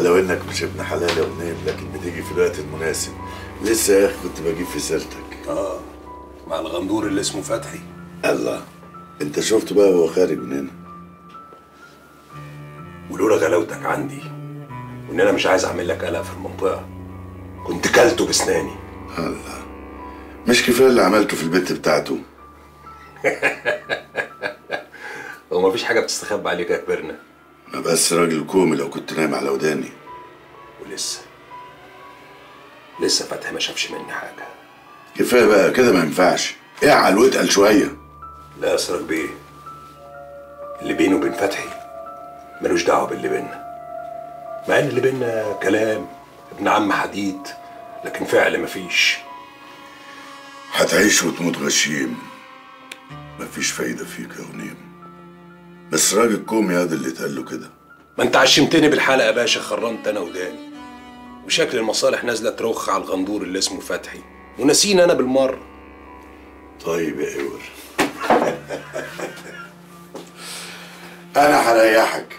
ولو انك مش ابن حلال يا غنيم لكن بتيجي في الوقت المناسب لسه يا اخي كنت بجيب في سيرتك اه مع الغندور اللي اسمه فتحي الله انت شفته بقى وهو خارج من هنا ولولا غلاوتك عندي وان انا مش عايز اعمل لك قلق في المنطقه كنت كلته بسناني الله مش كفايه اللي عملته في البيت بتاعته هو مفيش حاجه بتستخبى عليك يا كبرنا ما بس راجل كومي لو كنت نايم على وداني ولسه لسه فتحي ما شافش مني حاجه كفايه بقى كده ما ينفعش اعل واتقل شويه لا اسرك بيه اللي بينه وبين فتحي ملوش دعوه باللي بينا مع ان اللي بينا كلام ابن عم حديد لكن فعل مفيش هتعيش وتموت غشيم مفيش فايده فيك يا غنيم بس راجل كومي هذا اللي اتقال له كده ما انت عشمتني بالحلقه يا باشا خرمت انا وداني وشكل المصالح نازله ترخ على الغندور اللي اسمه فتحي ونسيني انا بالمره طيب يا ايور انا هريحك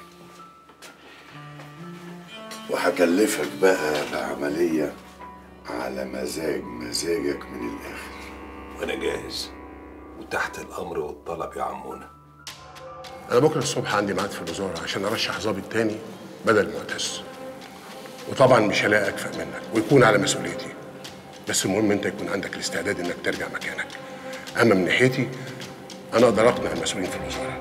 وهكلفك بقى بعملية على مزاج مزاجك من الآخر وانا جاهز وتحت الامر والطلب يا عمونا انا بكره الصبح عندي ميعاد في الوزاره عشان ارشح ظابط تاني بدل معتز وطبعا مش هلاقي اكفأ منك ويكون على مسؤوليتي بس المهم انت يكون عندك الاستعداد انك ترجع مكانك اما من ناحيتي انا اقدر اقنع المسؤولين في الوزاره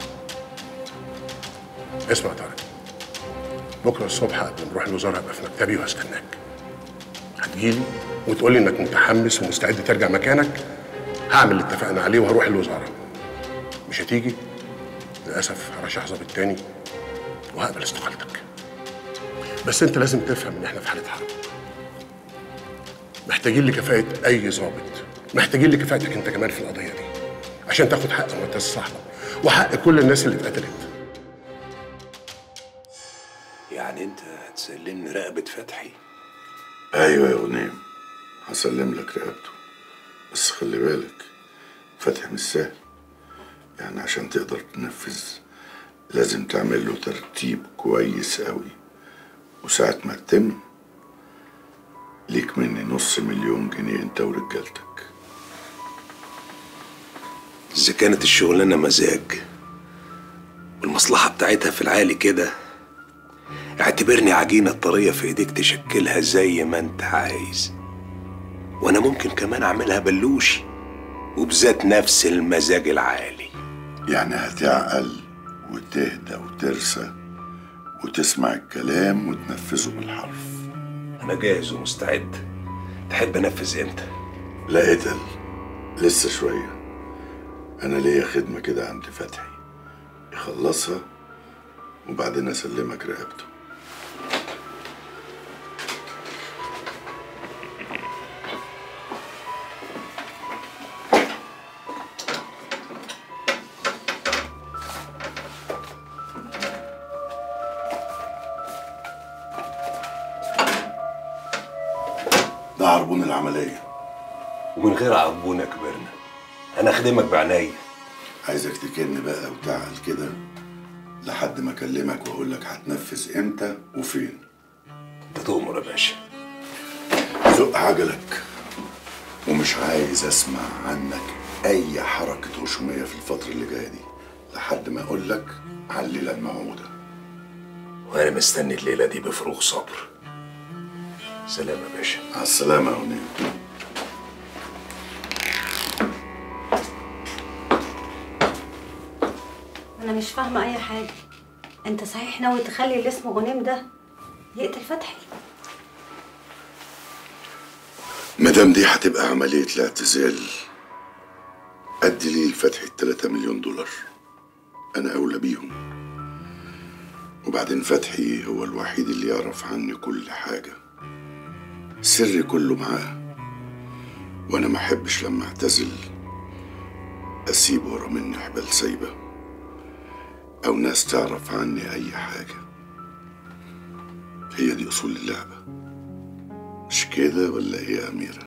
اسمع يا طارق بكره الصبح قبل ما نروح الوزاره هبقى في مكتبي وهستناك هتجيلي وتقول لي انك متحمس ومستعد ترجع مكانك هعمل اللي اتفقنا عليه وهروح الوزاره مش هتيجي للاسف هرشح ظابط تاني وهقبل استقالتك بس انت لازم تفهم ان احنا في حاله حرب محتاجين لكفاءه اي ظابط محتاجين لكفاءتك انت كمان في القضيه دي عشان تاخد حق معتز صاحبك وحق كل الناس اللي اتقتلت يعني انت هتسلمني رقبه فتحي أيوة يا غنيم هسلم لك رقبته بس خلي بالك فتح مش سهل يعني عشان تقدر تنفذ لازم تعمل له ترتيب كويس قوي وساعة ما تتم ليك مني نص مليون جنيه انت ورجالتك اذا كانت الشغلانه مزاج والمصلحه بتاعتها في العالي كده اعتبرني عجينه طريه في ايديك تشكلها زي ما انت عايز وانا ممكن كمان اعملها بلوشي وبذات نفس المزاج العالي يعني هتعقل وتهدى وترسى وتسمع الكلام وتنفذه بالحرف انا جاهز ومستعد تحب انفذ امتى لا اتقل لسه شوية أنا ليا خدمة كده عند فتحي يخلصها وبعدين أسلمك رقبته ده عربون العملية ومن غير عربونة كبرنا انا اخدمك بعناية عايزك تكن بقى وتعقل كده لحد ما اكلمك واقول لك هتنفذ امتى وفين انت تؤمر يا باشا زق عجلك ومش عايز اسمع عنك اي حركة غشومية في الفترة اللي جاية دي لحد ما اقول لك على الليلة الموعودة وانا مستني الليلة دي بفروغ صبر سلام يا باشا مع السلامة يا غنيم انا مش فاهمه اي حاجه انت صحيح ناوي تخلي اللي اسمه غنيم ده يقتل فتحي مادام دي هتبقى عملية الاعتزال أدي لي الفتح التلاتة مليون دولار أنا أولى بيهم وبعدين فتحي هو الوحيد اللي يعرف عني كل حاجة سري كله معاه وأنا ما أحبش لما أعتزل أسيب ورا مني حبال سايبة أو ناس تعرف عني أي حاجة هي دي أصول اللعبة مش كده ولا إيه يا أميرة؟